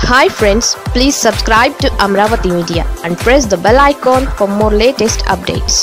hi friends please subscribe to Amaravati media and press the bell icon for more latest updates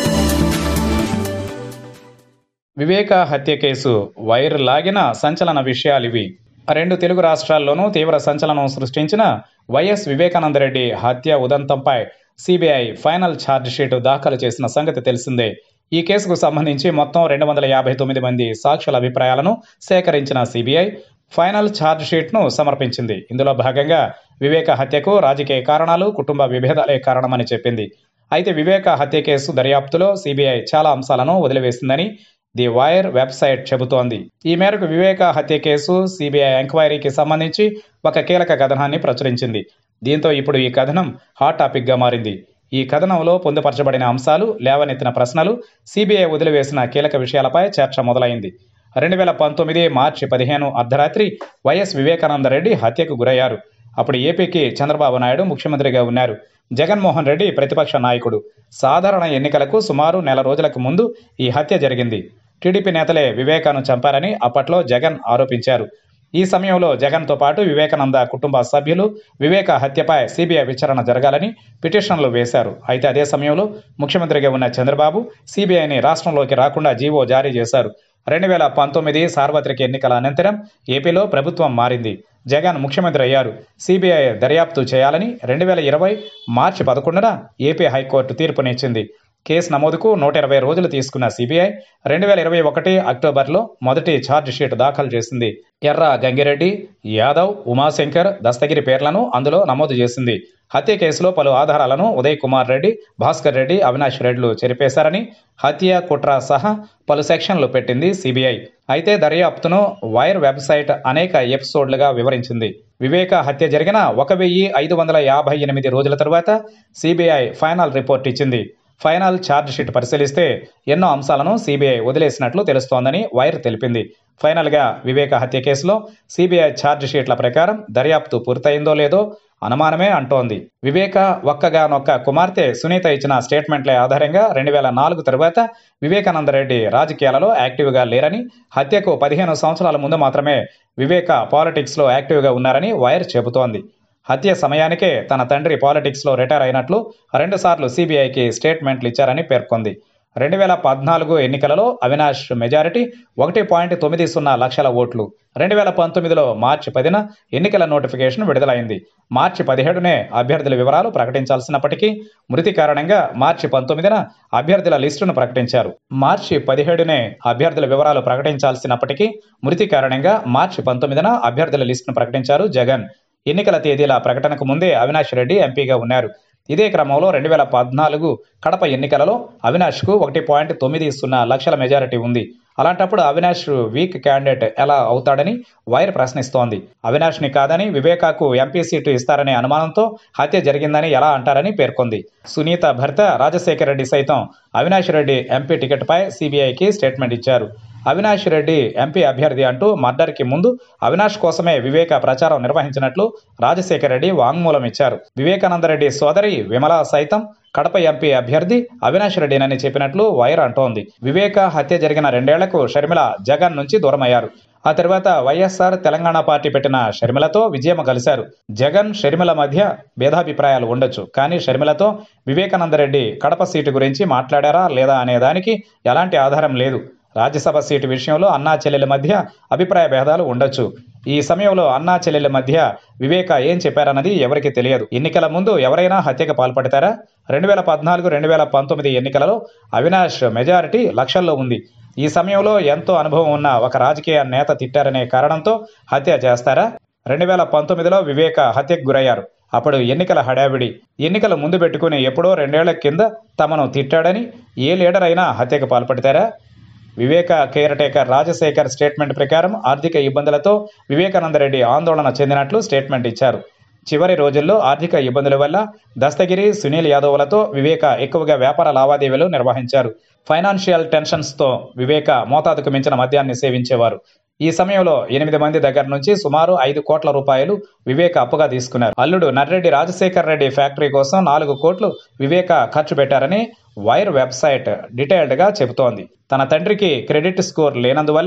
Viveka హత్య కేసు wire లాగిన సంచలన విషయాలివి రెండు తెలుగు రాష్ట్రాల్లోనూ తీవ్ర సంచలనం సృష్టించిన వైఎస్ వివేకానందరెడ్డి హత్య ఉదంతంపై సిబిఐ ఫైనల్ ఛార్జ్ షీట్ దాఖలు చేసిన సంగతి తెలిసిందే ఈ కేసుకు సంబంధించి మొత్తం రెండు వందల యాభై తొమ్మిది మంది సాక్షుల అభిప్రాయాలను సేకరించిన సిబిఐ ఫైనల్ ఛార్జ్ షీట్ను సమర్పించింది ఇందులో భాగంగా వివేక హత్యకు రాజకీయ కారణాలు కుటుంబ విభేదాలే కారణమని చెప్పింది అయితే వివేక హత్య కేసు దర్యాప్తులో సిబిఐ చాలా అంశాలను వదిలివేసిందని ది వైర్ వెబ్సైట్ చెబుతోంది ఈ మేరకు వివేక హత్య కేసు సిబిఐ ఎంక్వైరీకి సంబంధించి ఒక కీలక కథనాన్ని ప్రచురించింది దీంతో ఇప్పుడు ఈ కథనం హాట్ టాపిక్గా మారింది ఈ కథనంలో పొందుపరచబడిన అంశాలు లేవనెత్తిన ప్రశ్నలు సిబిఐ వదిలివేసిన కీలక విషయాలపై చర్చ మొదలైంది రెండు వేల పంతొమ్మిది మార్చి పదిహేను అర్ధరాత్రి వైఎస్ వివేకానందరెడ్డి హత్యకు గురయ్యారు అప్పుడు ఏపీకి చంద్రబాబు నాయుడు ముఖ్యమంత్రిగా ఉన్నారు జగన్మోహన్ రెడ్డి ప్రతిపక్ష నాయకుడు సాధారణ ఎన్నికలకు సుమారు నెల రోజులకు ముందు ఈ హత్య జరిగింది టీడీపీ నేతలే వివేకాను చంపారని అప్పట్లో జగన్ ఆరోపించారు ఈ సమయంలో జగన్తో పాటు వివేకానంద కుటుంబ సభ్యులు వివేక హత్యపై సిబిఐ విచారణ జరగాలని పిటిషన్లు వేశారు అయితే అదే సమయంలో ముఖ్యమంత్రిగా ఉన్న చంద్రబాబు సిబిఐని రాష్ట్రంలోకి రాకుండా జీవో జారీ చేశారు రెండు వేల పంతొమ్మిది సార్వత్రిక ఎన్నికల అనంతరం ఏపీలో ప్రభుత్వం మారింది జగన్ ముఖ్యమంత్రి అయ్యారు సిబిఐ దర్యాప్తు చేయాలని రెండు వేల ఇరవై మార్చి పదకొండున ఏపీ హైకోర్టు తీర్పునిచ్చింది కేసు నమోదుకు నూట ఇరవై రోజులు తీసుకున్న సిబిఐ రెండు వేల ఇరవై ఒకటి అక్టోబర్లో మొదటి ఛార్జ్ షీట్ దాఖలు చేసింది ఎర్ర గంగిరెడ్డి యాదవ్ ఉమాశంకర్ దస్తగిరి పేర్లను అందులో నమోదు చేసింది హత్య కేసులో పలు ఆధారాలను ఉదయ్ కుమార్ రెడ్డి భాస్కర్ రెడ్డి అవినాష్ రెడ్డిలు చెరిపేశారని హత్య కుట్ర సహా పలు సెక్షన్లు పెట్టింది సిబిఐ అయితే దర్యాప్తును వైర్ వెబ్సైట్ అనేక ఎపిసోడ్లుగా వివరించింది వివేక హత్య జరిగిన ఒక వెయ్యి ఐదు వందల యాభై ఎనిమిది రోజుల తరువాత సిబిఐ ఫైనల్ రిపోర్ట్ ఇచ్చింది ఫైనల్ ఛార్జ్ షీట్ పరిశీలిస్తే ఎన్నో అంశాలను సిబిఐ వదిలేసినట్లు తెలుస్తోందని వైర్ తెలిపింది ఫైనల్గా వివేక హత్య కేసులో సిబిఐ ఛార్జ్ షీట్ల ప్రకారం దర్యాప్తు పూర్తయిందో లేదో అనుమానమే అంటోంది వివేక ఒక్కగానొక్క కుమార్తె సునీత ఇచ్చిన స్టేట్మెంట్ల ఆధారంగా రెండు వేల నాలుగు తరువాత వివేకానందరెడ్డి రాజకీయాలలో యాక్టివ్గా లేరని హత్యకు పదిహేను సంవత్సరాల ముందు మాత్రమే వివేక పాలిటిక్స్లో యాక్టివ్గా ఉన్నారని వైర్ చెబుతోంది హత్య సమయానికే తన తండ్రి పాలిటిక్స్లో రిటైర్ అయినట్లు రెండుసార్లు సిబిఐకి స్టేట్మెంట్లు ఇచ్చారని పేర్కొంది రెండు వేల పద్నాలుగు ఎన్నికలలో అవినాష్ మెజారిటీ ఒకటి పాయింట్ తొమ్మిది సున్నా లక్షల ఓట్లు రెండు వేల పంతొమ్మిదిలో మార్చి పదిన ఎన్నికల నోటిఫికేషన్ విడుదలైంది మార్చి పదిహేడునే అభ్యర్థుల వివరాలు ప్రకటించాల్సినప్పటికీ మృతి కారణంగా మార్చి పంతొమ్మిదిన అభ్యర్థుల లిస్టును ప్రకటించారు మార్చి పదిహేడునే అభ్యర్థుల వివరాలు ప్రకటించాల్సినప్పటికీ మృతి కారణంగా మార్చి పంతొమ్మిదిన అభ్యర్థుల లిస్టును ప్రకటించారు జగన్ ఎన్నికల తేదీల ప్రకటనకు ముందే అవినాష్ రెడ్డి ఎంపీగా ఉన్నారు ఇదే క్రమంలో రెండు వేల పద్నాలుగు కడప ఎన్నికలలో అవినాష్కు ఒకటి పాయింట్ తొమ్మిది సున్నా లక్షల మెజారిటీ ఉంది అలాంటప్పుడు అవినాష్ వీక్ క్యాండిడేట్ ఎలా అవుతాడని వైర్ ప్రశ్నిస్తోంది అవినాష్ని కాదని వివేకాకు ఎంపీ సీటు ఇస్తారనే అనుమానంతో హత్య జరిగిందని ఎలా అంటారని పేర్కొంది సునీత భర్త రాజశేఖర రెడ్డి సైతం అవినాష్ రెడ్డి ఎంపీ టికెట్పై సిబిఐకి స్టేట్మెంట్ ఇచ్చారు అవినాష్ రెడ్డి ఎంపీ అభ్యర్థి అంటూ మర్డర్కి ముందు అవినాష్ కోసమే వివేక ప్రచారం నిర్వహించినట్లు రాజశేఖర రెడ్డి వాంగ్మూలం ఇచ్చారు వివేకానందరెడ్డి సోదరి విమల సైతం కడప ఎంపీ అభ్యర్థి అవినాష్ రెడ్డినని చెప్పినట్లు వైర్ అంటోంది వివేక హత్య జరిగిన రెండేళ్లకు షర్మిల జగన్ నుంచి దూరమయ్యారు ఆ తర్వాత వైఎస్ఆర్ తెలంగాణ పార్టీ పెట్టిన షర్మిలతో విజయం కలిశారు జగన్ షర్మిల మధ్య భేదాభిప్రాయాలు ఉండొచ్చు కానీ షర్మిలతో వివేకానందరెడ్డి కడప సీటు గురించి మాట్లాడారా లేదా అనే దానికి ఎలాంటి ఆధారం లేదు రాజ్యసభ సీటు విషయంలో అన్నా చెల్లెల మధ్య అభిప్రాయ భేదాలు ఉండొచ్చు ఈ సమయంలో అన్నా చెల్లెల మధ్య వివేక ఏం చెప్పారన్నది ఎవరికి తెలియదు ఎన్నికల ముందు ఎవరైనా హత్యకు పాల్పడతారా రెండు వేల పద్నాలుగు రెండు వేల పంతొమ్మిది ఎన్నికలలో అవినాష్ మెజారిటీ లక్షల్లో ఉంది ఈ సమయంలో ఎంతో అనుభవం ఉన్న ఒక రాజకీయ నేత తిట్టారనే కారణంతో హత్య చేస్తారా రెండు వేల పంతొమ్మిదిలో వివేక హత్యకు గురయ్యారు అప్పుడు ఎన్నికల హడావిడి ఎన్నికలు ముందు పెట్టుకుని ఎప్పుడో రెండేళ్ల కింద తమను తిట్టాడని ఏ లీడర్ అయినా హత్యకు పాల్పడతారా Viveka caretaker Rajasekhar statement ప్రకారం ఆర్థిక ఇబ్బందులతో వివేకానందరెడ్డి ఆందోళన చెందినట్లు స్టేట్మెంట్ ఇచ్చారు చివరి రోజుల్లో ఆర్థిక ఇబ్బందుల వల్ల దస్తగిరి సునీల్ యాదవ్లతో వివేక ఎక్కువగా వ్యాపార లావాదేవీలు నిర్వహించారు ఫైనాన్షియల్ టెన్షన్స్తో వివేక మోతాదుకు మించిన మద్యాన్ని సేవించేవారు ఈ సమయంలో ఎనిమిది మంది దగ్గర నుంచి సుమారు ఐదు కోట్ల రూపాయలు వివేక అప్పుగా తీసుకున్నారు అల్లుడు నర్రెడ్డి రాజశేఖర్ రెడ్డి ఫ్యాక్టరీ కోసం నాలుగు కోట్లు వివేక ఖర్చు పెట్టారని వైర్ వెబ్సైట్ డీటెయిల్డ్గా చెబుతోంది తన తండ్రికి క్రెడిట్ స్కోర్ లేనందువల్ల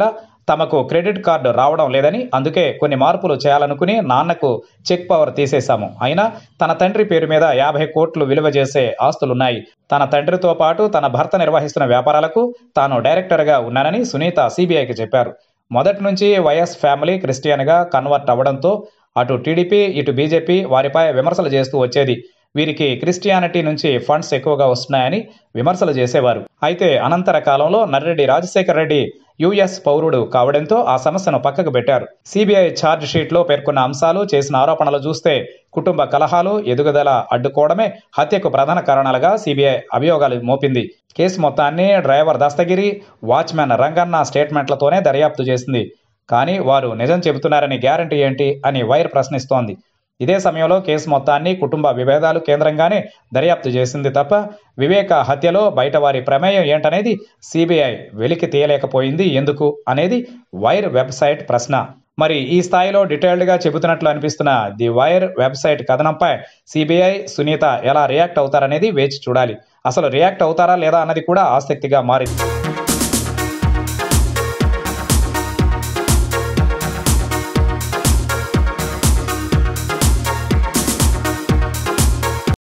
తమకు క్రెడిట్ కార్డు రావడం లేదని అందుకే కొన్ని మార్పులు చేయాలనుకుని నాన్నకు చెక్ పవర్ తీసేశాము అయినా తన తండ్రి పేరు మీద యాభై కోట్లు విలువ చేసే ఆస్తులున్నాయి తన తండ్రితో పాటు తన భర్త నిర్వహిస్తున్న వ్యాపారాలకు తాను డైరెక్టర్గా ఉన్నానని సునీత సిబిఐకి చెప్పారు మొదటి నుంచి వైఎస్ ఫ్యామిలీ క్రిస్టియన్గా కన్వర్ట్ అవ్వడంతో అటు టీడీపీ ఇటు బీజేపీ వారిపై విమర్శలు చేస్తూ వచ్చేది వీరికి క్రిస్టియానిటీ నుంచి ఫండ్స్ ఎక్కువగా వస్తున్నాయని విమర్శలు చేసేవారు అయితే అనంతర కాలంలో నర్రెడ్డి రాజశేఖర రెడ్డి యుఎస్ పౌరుడు కావడంతో ఆ సమస్యను పక్కకు పెట్టారు సిబిఐ ఛార్జ్ షీట్లో పేర్కొన్న అంశాలు చేసిన ఆరోపణలు చూస్తే కుటుంబ కలహాలు ఎదుగుదల అడ్డుకోవడమే హత్యకు ప్రధాన కారణాలుగా సిబిఐ అభియోగాలు మోపింది కేసు మొత్తాన్ని డ్రైవర్ దస్తగిరి వాచ్మెన్ రంగన్న స్టేట్మెంట్లతోనే దర్యాప్తు చేసింది కానీ వారు నిజం చెబుతున్నారని గ్యారంటీ ఏంటి అని వైర్ ప్రశ్నిస్తోంది ఇదే సమయంలో కేసు మొత్తాన్ని కుటుంబ విభేదాలు కేంద్రంగానే దర్యాప్తు చేసింది తప్ప వివేక హత్యలో బయట వారి ప్రమేయం ఏంటనేది సిబిఐ వెలికి తీయలేకపోయింది ఎందుకు అనేది వైర్ వెబ్సైట్ ప్రశ్న మరి ఈ స్థాయిలో డీటెయిల్డ్గా చెబుతున్నట్లు అనిపిస్తున్న ది వైర్ వెబ్సైట్ కథనంపై సిబిఐ సునీత ఎలా రియాక్ట్ అవుతారనేది వేచి చూడాలి అసలు రియాక్ట్ అవుతారా లేదా అన్నది కూడా ఆసక్తిగా మారింది